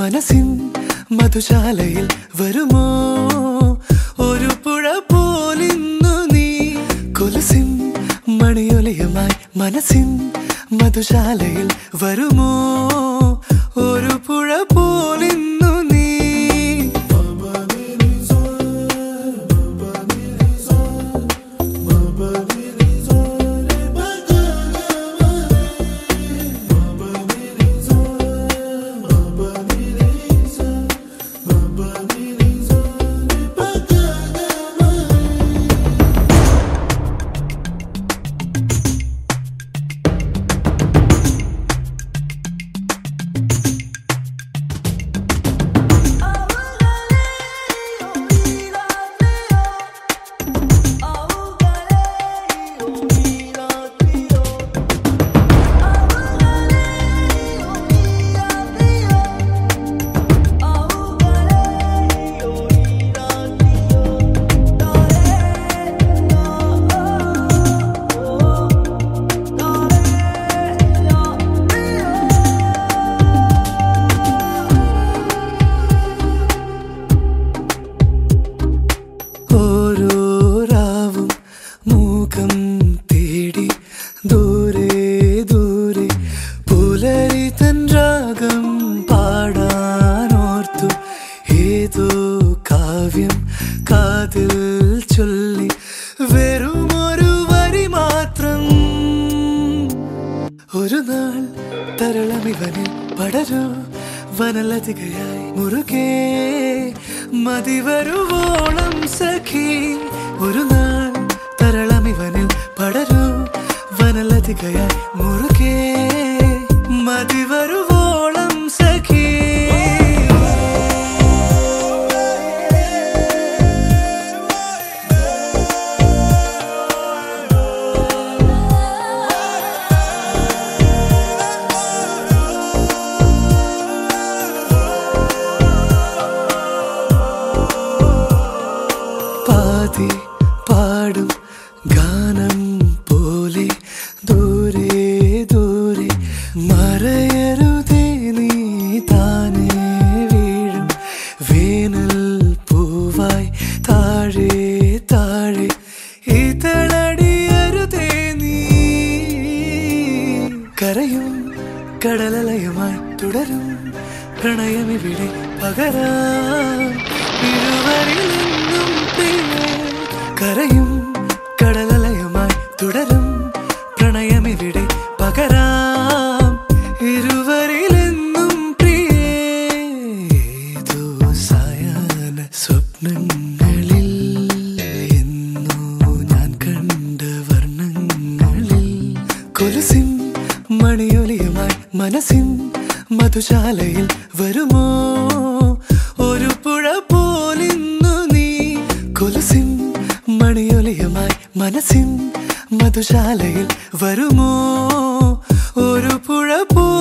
മനസ്സിൻ മധുശാലയിൽ വരുമോ ഒരു പുഴ പോലിന്നു നീ കൊലുസിൻ മണിയൊലിയുമായി മനസ്സിൻ മധുശാലയിൽ വരുമോ ഒരു പുഴ പോലിന്നു നീ ഓരോ രാവും മൂകം തേടി ദൂരെ ദൂരെ പുലരി തൻ രാഗം പാടാനോർത്തു ഏതോ കാവ്യം കാതിൽ ചൊല്ലി വെറുമൊരു വരി മാത്രം ഒരു നാൾ തരളമിവനിൽ പടരൂ വനലതികയായി മുറുകെ മതിവരുവോളം സഖി ഒരു നാൾ തരളമിവനിൽ പടരൂ വനലതികയായി മുറുകെ മതിവരുവോളം സഖി പാതി പാടും ഗാനം പോലെ ദൂരെ ദൂരെ മറയരുതേ നീ താനേ വീഴും വേനൽ പൂവായി താഴെ താഴെ ഇതളടിയരുതേ നീ കരയും കടലലയമായി തുടരും പ്രണയമിവിടെ പകരാം ഇരുവരിലെന്നും പ്രിയേ കരയും കടലലയമായി തുടരും പ്രണയമിവിടെ പകരാം ഇരുവരിലെന്നും പ്രിയേ ഏതോ സായാഹ്ന സ്വപ്നങ്ങളിൽ എന്നോ ഞാൻ കണ്ട വർണ്ണങ്ങളിൽ കൊലുസിൻ മണിയൊലിയുമായി മനസ്സിൻ മധുശാലയിൽ വരുമോ ഒരു പുഴ പോലിന്നു നീ കൊലുസിൻ മണിയൊലിയുമായി മനസ്സിൻ മധുശാലയിൽ വരുമോ ഒരു പുഴ പോ